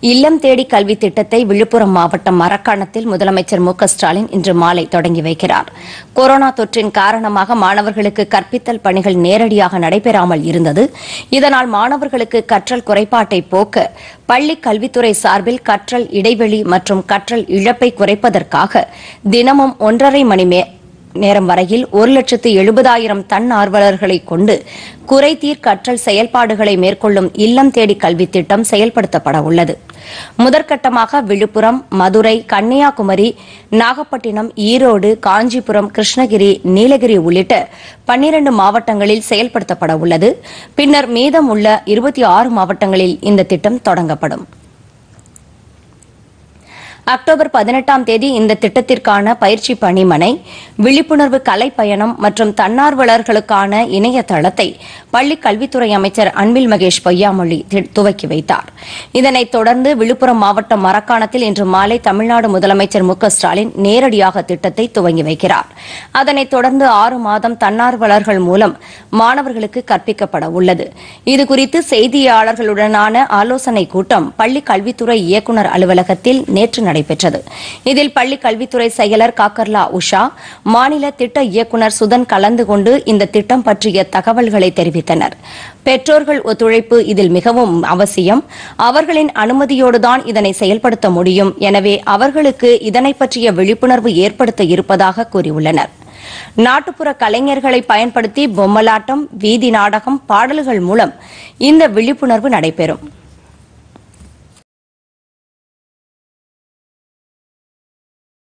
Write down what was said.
இல்லம் தேடி கல்வி திட்டத்தை விழுப்புரம் மாவட்டம் மரக்காணத்தில் முதலமைச்சர் மு க ஸ்டாலின் இன்று மாலை தொடங்கி வைக்கிறார் கொரோனா தொற்றின் காரணமாக மாணவர்களுக்கு கற்பித்தல் பணிகள் நேரடியாக நடைபெறாமல் இருந்தது இதனால் மாணவர்களுக்கு கற்றல் குறைபாட்டை போக்க பள்ளி கல்வித்துறை சார்பில் கற்றல் இடைவெளி மற்றும் கற்றல் இழப்பை குறைப்பதற்காக தினமும் ஒன்றரை மணி மே- நேரம் வரையில் ஒரு லட்சத்து எழுபதாயிரம் தன்னார்வலர்களை கொண்டு குறைதீர் கற்றல் செயல்பாடுகளை மேற்கொள்ளும் இல்லம் தேடி கல்வி திட்டம் செயல்படுத்தப்பட உள்ளது முதற்கட்டமாக விழுப்புரம் மதுரை கன்னியாகுமரி நாகப்பட்டினம் ஈரோடு காஞ்சிபுரம் கிருஷ்ணகிரி நீலகிரி உள்ளிட்ட பன்னிரண்டு மாவட்டங்களில் செயல்படுத்தப்பட உள்ளது பின்னர் மீதமுள்ள இருபத்தி ஆறு மாவட்டங்களில் இந்த திட்டம் தொடங்கப்படும் அக்டோபர் பதினெட்டாம் தேதி இந்த திட்டத்திற்கான பயிற்சி பணிமனை விழிப்புணர்வு கலை பயணம் மற்றும் தன்னார்வலர்களுக்கான இணையதளத்தை பள்ளி கல்வித்துறை அமைச்சர் அன்பில் மகேஷ் பொய்யாமொழி தி- துவக்கி வைத்தார் இதனைத் தொடர்ந்து விழுப்புரம் மாவட்டம் மரக்காணத்தில் இன்று மாலை தமிழ்நாடு முதலமைச்சர் மு க ஸ்டாலின் நேரடியாக திட்டத்தை துவங்கி வைக்கிறார் அதனைத் தொடர்ந்து ஆறு மாதம் தன்னார்வலர்கள் மூலம் மாணவர்களுக்கு கற்பிக்கப்பட உள்ளது இதுகுறித்து செய்தியாளர்களுடனான ஆலோசனைக் கூட்டம் பள்ளி கல்வித்துறை இயக்குநர் அலுவலகத்தில் நேற்று நடைபெற்றது இதில் பள்ளி கல்வித்துறை செயலர் காக்கர்லா உஷா மாநில திட்ட இயக்குநர் சுதன் கலந்து கொண்டு இந்த திட்டம் பற்றிய தகவல்களை தெரிவித்தனர் பெற்றோர்கள் ஒத்துழைப்பு இதில் மிகவும் அவசியம் அவர்களின் அனுமதியோடுதான் இதனை செயல்படுத்த முடியும் எனவே அவர்களுக்கு இதனை பற்றிய விழிப்புணர்வு ஏற்படுத்த இருப்பதாக கூறியுள்ளனர் நாட்டுப்புற கலைஞர்களை பயன்படுத்தி பொம்மலாட்டம் வீதி நாடகம் பாடல்கள் மூலம் இந்த விழிப்புணர்வு நடைபெறும்